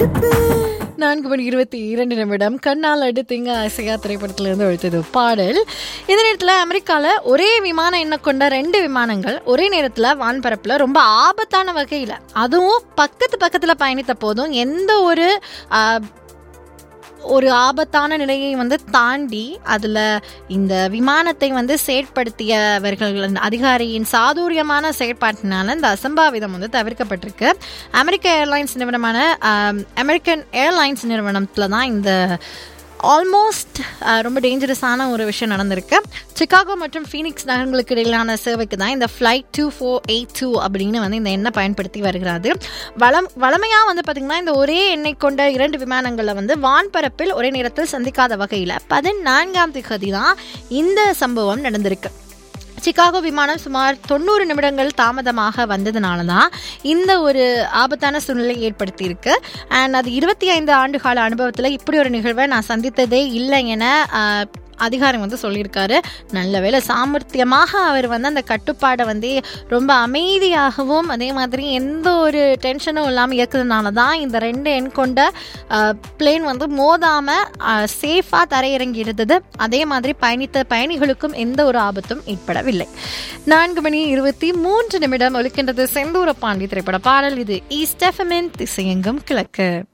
நான்கு மணி இருபத்தி இரண்டு நிமிடம் கண்ணால் அடுத்திங்க ஆசையா திரைப்படத்திலிருந்து ஒழித்தது பாடல் இந்த நேரத்தில் அமெரிக்காவில் ஒரே விமான எண்ணம் கொண்ட ரெண்டு விமானங்கள் ஒரே நேரத்தில் வான்பரப்பில் ரொம்ப ஆபத்தான வகையில் அதுவும் பக்கத்து பக்கத்தில் பயணித்த போதும் எந்த ஒரு ஆ, ஒரு ஆபத்தான நிலையை வந்து தாண்டி அதில் இந்த விமானத்தை வந்து செயற்படுத்தியவர்கள் அதிகாரியின் சாதுரியமான செயற்பாட்டினால இந்த அசம்பாவிதம் வந்து தவிர்க்கப்பட்டிருக்கு அமெரிக்க ஏர்லைன்ஸ் நிறுவனமான அமெரிக்கன் ஏர்லைன்ஸ் நிறுவனத்தில் தான் இந்த ஆல்மோஸ்ட் ரொம்ப டேஞ்சரஸான ஒரு விஷயம் நடந்திருக்கு சிகாகோ மற்றும் ஃபீனிக்ஸ் நகரங்களுக்கு இடையிலான சேவைக்கு தான் இந்த flight two four eight two அப்படின்னு வந்து இந்த எண்ணெய் பயன்படுத்தி வருகிறது வளம் வளமையாக வந்து பார்த்திங்கன்னா இந்த ஒரே எண்ணெய் கொண்ட இரண்டு விமானங்களை வந்து வான்பரப்பில் ஒரே நேரத்தில் சந்திக்காத வகையில் பதினான்காம் திகதி தான் இந்த சம்பவம் நடந்திருக்கு சிகாகோ விமானம் சுமார் தொண்ணூறு நிமிடங்கள் தாமதமாக வந்ததுனால தான் இந்த ஒரு ஆபத்தான சூழ்நிலை ஏற்படுத்தியிருக்கு அண்ட் அது இருபத்தி ஐந்து ஆண்டு கால அனுபவத்தில் இப்படி ஒரு நிகழ்வை நான் சந்தித்ததே இல்லை என ஆஹ், அதிகாரி வந்து சொல்லியிருக்காரு நல்ல வேளை சாமர்த்தியமாக அவர் வந்து அந்த கட்டுப்பாடை வந்து ரொம்ப அமைதியாகவும் அதே மாதிரி எந்த ஒரு டென்ஷனும் இல்லாமல் இயக்குறதுனால தான் இந்த ரெண்டு எண் கொண்ட பிளேன் வந்து மோதாமல் சேஃபாக தரையிறங்கி இருந்தது அதே மாதிரி பயணித்த பயணிகளுக்கும் எந்த ஒரு ஆபத்தும் ஏற்படவில்லை நான்கு மணி இருபத்தி மூன்று நிமிடம் ஒலிக்கின்றது செந்தூர பாண்டி திரைப்பட பாடல் இது ஈஸ்ட் எஃப்எம்என் திசையெங்கும் கிழக்கு